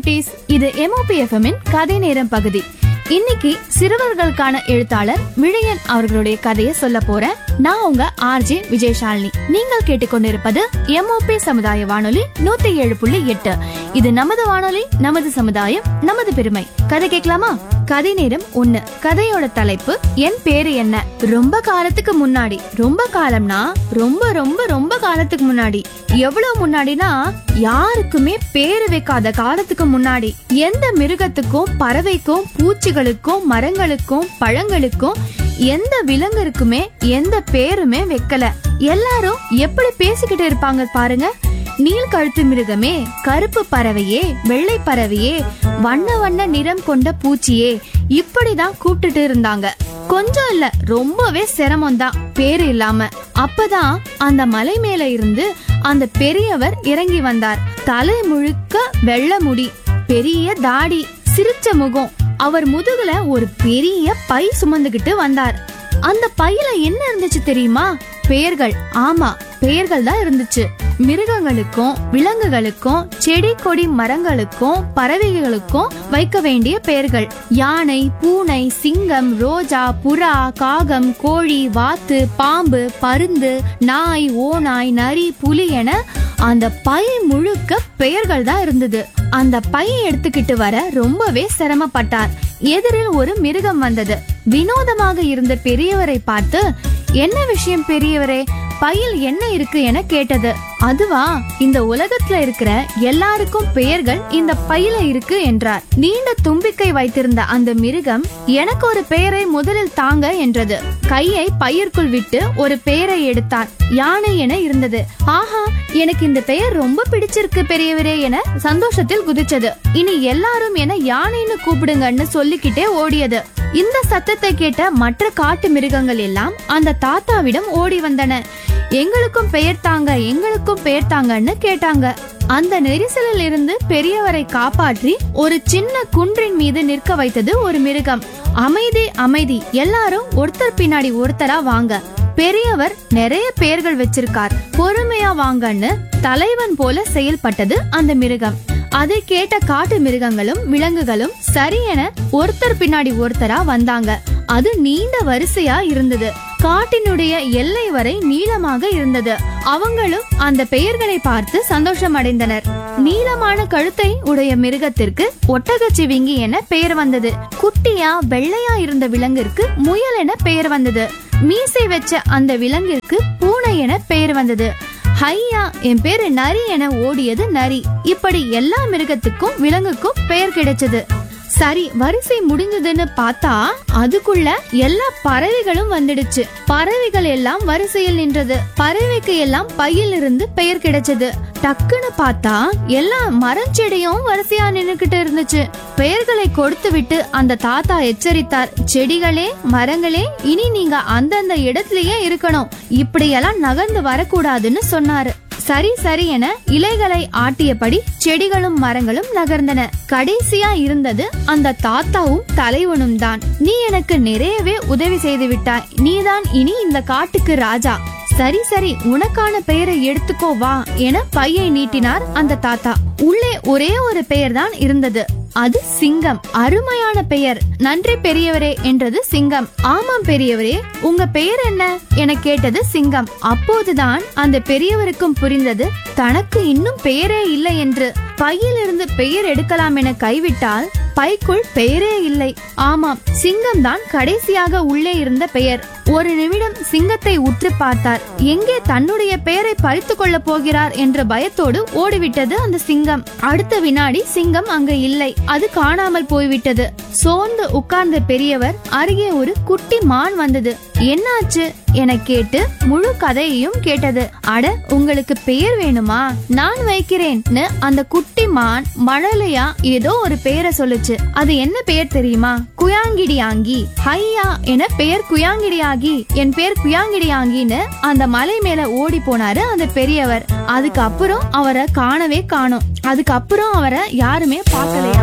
குட்டீஸ் இது எம்ஓபி எஃப்எம்மின் கதை நேரம் பகுதி இன்னைக்கு சிறுவர்களுக்கான எழுத்தாளர் விழியன் அவர்களுடைய கதையை சொல்ல போறேன் நான் உங்க ஆர்ஜே விஜயசாலினி நீங்கள் கேட்டுக்கொண்டிருப்பது எம்ஓபி சமுதாய வானொலி நூத்தி ஏழு புள்ளி எட்டு இது நமது வானொலி நமது சமுதாயம் நமது பெருமை கதை கேட்கலாமா கதை நேரம் ஒண்ணு கதையோட தலைப்பு என் பேரு என்ன ரொம்ப காலத்துக்கு முன்னாடி ரொம்ப காலம்னா ரொம்ப ரொம்ப ரொம்ப காலத்துக்கு முன்னாடி எவ்வளவு முன்னாடினா யாருக்குமே பேரு வைக்காத காலத்துக்கு முன்னாடி எந்த மிருகத்துக்கும் பறவைக்கும் பூச்சிகளுக்கும் மரங்களுக்கும் பழங்களுக்கும் எந்த விலங்கிற்குமே எந்த பேருமே வைக்கல எல்லாரும் எப்படி பேசிக்கிட்டு இருப்பாங்க பாருங்க நீல் கழுத்து மிருகமே கருப்பு பறவையே வெள்ளை பறவையே வண்ண வண்ண நிறம் கொண்ட பூச்சியே இப்படிதான் கூப்பிட்டுட்டு இருந்தாங்க கொஞ்சம் இல்ல ரொம்பவே சிரமம் தான் பேரு இல்லாம அப்பதான் அந்த மலை மேல இருந்து அந்த பெரியவர் இறங்கி வந்தார் தலை முழுக்க வெள்ளை முடி பெரிய தாடி சிரிச்ச முகம் அவர் முதுகுல ஒரு பெரிய பை சுமந்துகிட்டு வந்தார் அந்த பையில என்ன இருந்துச்சு தெரியுமா பெயர்கள் ஆமா பெயர்கள் தான் இருந்துச்சு மிருகங்களுக்கும் விலங்குகளுக்கும் செடி கொடி மரங்களுக்கும் பறவைகளுக்கும் வைக்க வேண்டிய பெயர்கள் யானை பூனை சிங்கம் ரோஜா புறா காகம் கோழி வாத்து பாம்பு பருந்து நாய் ஓநாய் நரி புலி என அந்த பை முழுக்க பெயர்கள் தான் இருந்தது அந்த பையை எடுத்துக்கிட்டு வர ரொம்பவே சிரமப்பட்டார் எதிரில் ஒரு மிருகம் வந்தது வினோதமாக இருந்த பெரியவரை பார்த்து என்ன விஷயம் பெரியவரே பையில் என்ன இருக்கு என கேட்டது அதுவா இந்த உலகத்துல இருக்கிற எல்லாருக்கும் பெயர்கள் இந்த பையில இருக்கு என்றார் நீண்ட தும்பிக்கை வைத்திருந்த அந்த மிருகம் எனக்கு ஒரு பெயரை முதலில் தாங்க என்றது கையை பையிற்குள் விட்டு ஒரு பெயரை எடுத்தார் யானை என இருந்தது ஆஹா எனக்கு இந்த பெயர் ரொம்ப பிடிச்சிருக்கு பெரியவரே என சந்தோஷத்தில் குதிச்சது இனி எல்லாரும் என யானைன்னு கூப்பிடுங்கன்னு சொல்லிக்கிட்டே ஓடியது இந்த சத்தத்தை கேட்ட மற்ற காட்டு மிருகங்கள் எல்லாம் அந்த தாத்தாவிடம் ஓடி வந்தன எங்களுக்கும் பெயர் தாங்க எங்களுக்கும் பெயர் தாங்கன்னு கேட்டாங்க அந்த நெரிசலில் இருந்து பெரியவரை காப்பாற்றி ஒரு சின்ன குன்றின் மீது நிற்க வைத்தது ஒரு மிருகம் அமைதி அமைதி எல்லாரும் ஒருத்தர் பின்னாடி ஒருத்தரா வாங்க பெரியவர் நிறைய பெயர்கள் வச்சிருக்கார் பொறுமையா வாங்கன்னு தலைவன் போல செயல்பட்டது அந்த மிருகம் அதை கேட்ட காட்டு மிருகங்களும் விலங்குகளும் சரி என ஒருத்தர் பின்னாடி ஒருத்தரா வந்தாங்க அது நீண்ட வரிசையா இருந்தது காட்டினுடைய எல்லை வரை நீளமாக இருந்தது அவங்களும் அந்த பெயர்களை பார்த்து சந்தோஷம் அடைந்தனர் நீளமான கழுத்தை உடைய மிருகத்திற்கு ஒட்டகச்சிவிங்கி என பெயர் வந்தது குட்டியா வெள்ளையா இருந்த விலங்கிற்கு முயல் என பெயர் வந்தது மீசை வச்ச அந்த விலங்கிற்கு பூனை என பெயர் வந்தது ஹையா என் பேரு நரி என ஓடியது நரி இப்படி எல்லா மிருகத்துக்கும் விலங்குக்கும் பெயர் கிடைச்சது சரி வரிசை முடிஞ்சதுன்னு பார்த்தா அதுக்குள்ள எல்லா பறவைகளும் வந்துடுச்சு பறவைகள் எல்லாம் வரிசையில் நின்றது பறவைக்கு எல்லாம் பையில் இருந்து பெயர் கிடைச்சது டக்குன்னு பார்த்தா எல்லா மரஞ்செடியும் வரிசையா நின்னுகிட்டு இருந்துச்சு பெயர்களை கொடுத்து விட்டு அந்த தாத்தா எச்சரித்தார் செடிகளே மரங்களே இனி நீங்க அந்தந்த இடத்துலயே இருக்கணும் இப்படியெல்லாம் நகர்ந்து வரக்கூடாதுன்னு சொன்னாரு சரி சரி என இலைகளை ஆட்டியபடி செடிகளும் மரங்களும் நகர்ந்தன கடைசியா இருந்தது அந்த தாத்தாவும் தலைவனும் தான் நீ எனக்கு நிறையவே உதவி செய்து விட்டாய் நீதான் இனி இந்த காட்டுக்கு ராஜா சரி சரி உனக்கான பெயரை எடுத்துக்கோ வா என பையை நீட்டினார் அந்த தாத்தா உள்ளே ஒரே ஒரு பெயர் தான் இருந்தது அது சிங்கம் அருமையான பெயர் நன்றி பெரியவரே என்றது சிங்கம் ஆமாம் பெரியவரே உங்க பெயர் என்ன என கேட்டது சிங்கம் அப்போதுதான் அந்த பெரியவருக்கும் புரிந்தது தனக்கு இன்னும் பெயரே இல்லை என்று பையிலிருந்து பெயர் எடுக்கலாம் என கைவிட்டால் பைக்குள் பெயரே இல்லை ஆமாம் சிங்கம் தான் கடைசியாக உள்ளே இருந்த பெயர் ஒரு நிமிடம் சிங்கத்தை உற்று பார்த்தார் எங்கே தன்னுடைய பெயரை பறித்து கொள்ள போகிறார் என்ற பயத்தோடு ஓடிவிட்டது அந்த சிங்கம் அடுத்த வினாடி சிங்கம் அங்க இல்லை அது காணாமல் போய்விட்டது சோர்ந்து உட்கார்ந்த பெரியவர் அருகே ஒரு குட்டி மான் வந்தது என்னாச்சு என கேட்டு முழு கதையையும் கேட்டது அட உங்களுக்கு பெயர் வேணுமா நான் வைக்கிறேன்னு அந்த குட்டி மான் மழலையா ஏதோ ஒரு பெயரை சொல்லுச்சு அது என்ன பெயர் தெரியுமா குயாங்கிடியாங்கி ஹையா என பெயர் குயாங்கிடியாகி என் பேர் குயாங்கிடியாங்கின்னு அந்த மலை மேல ஓடி போனாரு அந்த பெரியவர் அதுக்கப்புறம் அவரை காணவே காணோம் அதுக்கப்புறம் அவரை யாருமே பார்க்கலையா